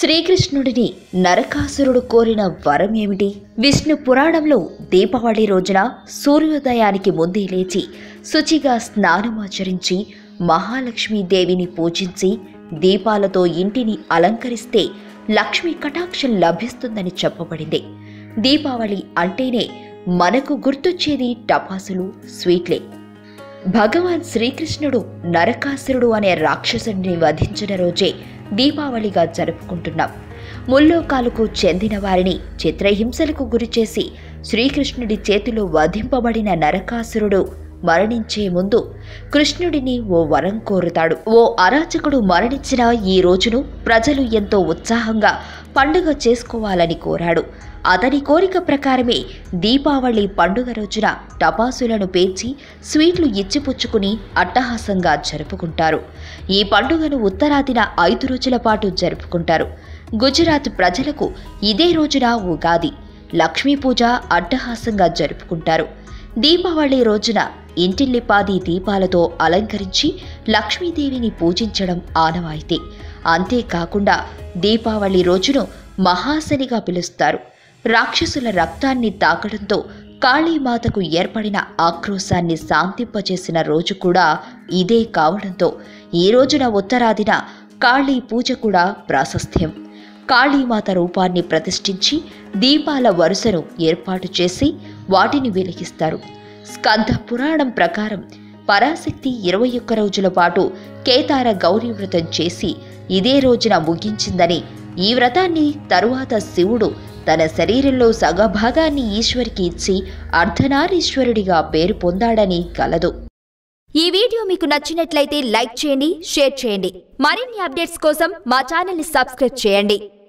శ్రీకృష్ణుడిని నరకాసురుడు కోరిన వరం ఏమిటి విష్ణు పురాణంలో దీపావళి రోజున సూర్యోదయానికి ముందే లేచి శుచిగా స్నానమాచరించి మహాలక్ష్మీదేవిని పూజించి దీపాలతో ఇంటిని అలంకరిస్తే లక్ష్మీ కటాక్షం లభిస్తుందని చెప్పబడింది దీపావళి అంటేనే మనకు గుర్తొచ్చేది టపాసులు స్వీట్లే భగవాన్ శ్రీకృష్ణుడు నరకాసురుడు అనే రాక్షసుడిని వధించిన రోజే దీపావళిగా జరుపుకుంటున్నాం ముల్లోకాలకు చెందిన వారిని చిత్రహింసలకు గురిచేసి శ్రీకృష్ణుడి చేతిలో వధింపబడిన నరకాసురుడు మరణించే ముందు కృష్ణుడిని ఓ వరం కోరుతాడు ఓ అరాచకుడు మరణించిన ఈ రోజును ప్రజలు ఎంతో ఉత్సాహంగా పండుగ చేసుకోవాలని కోరాడు అతని కోరిక ప్రకారమే దీపావళి పండుగ రోజున టపాసులను పేర్చి స్వీట్లు ఇచ్చిపుచ్చుకుని అట్టహాసంగా జరుపుకుంటారు ఈ పండుగను ఉత్తరాదిన ఐదు రోజుల పాటు జరుపుకుంటారు గుజరాత్ ప్రజలకు ఇదే రోజున ఉగాది లక్ష్మీ పూజ అట్టహాసంగా జరుపుకుంటారు దీపావళి రోజున ఇంటిల్లిపాది దీపాలతో అలంకరించి లక్ష్మీదేవిని పూజించడం ఆనవాయితీ అంతేకాకుండా దీపావళి రోజును మహాశనిగా పిలుస్తారు రాక్షసుల రక్తాన్ని తాకడంతో కాళీమాతకు ఏర్పడిన ఆక్రోశాన్ని శాంతింపజేసిన రోజు కూడా ఇదే కావడంతో ఈ రోజున ఉత్తరాదిన కాళీ పూజ కూడా ప్రాశస్త్యం కాళీమాత రూపాన్ని ప్రతిష్ఠించి దీపాల వరుసను ఏర్పాటు చేసి వాటిని వెలిగిస్తారు స్కంద పురాణం ప్రకారం పరాశక్తి ఇరవై ఒక్క రోజుల పాటు కేతార గౌరీ వ్రతం చేసి ఇదే రోజున ముగించిందని ఈ వ్రతాన్ని తరువాత శివుడు తన శరీరంలో సగభాగాన్ని ఈశ్వరికి ఇచ్చి అర్ధనారీశ్వరుడిగా పేరు పొందాడని కలదు ఈ వీడియో మీకు నచ్చినట్లయితే లైక్ చేయండి షేర్ చేయండి మరిన్ని అప్డేట్స్ కోసం మా ఛానల్ని సబ్స్క్రైబ్ చేయండి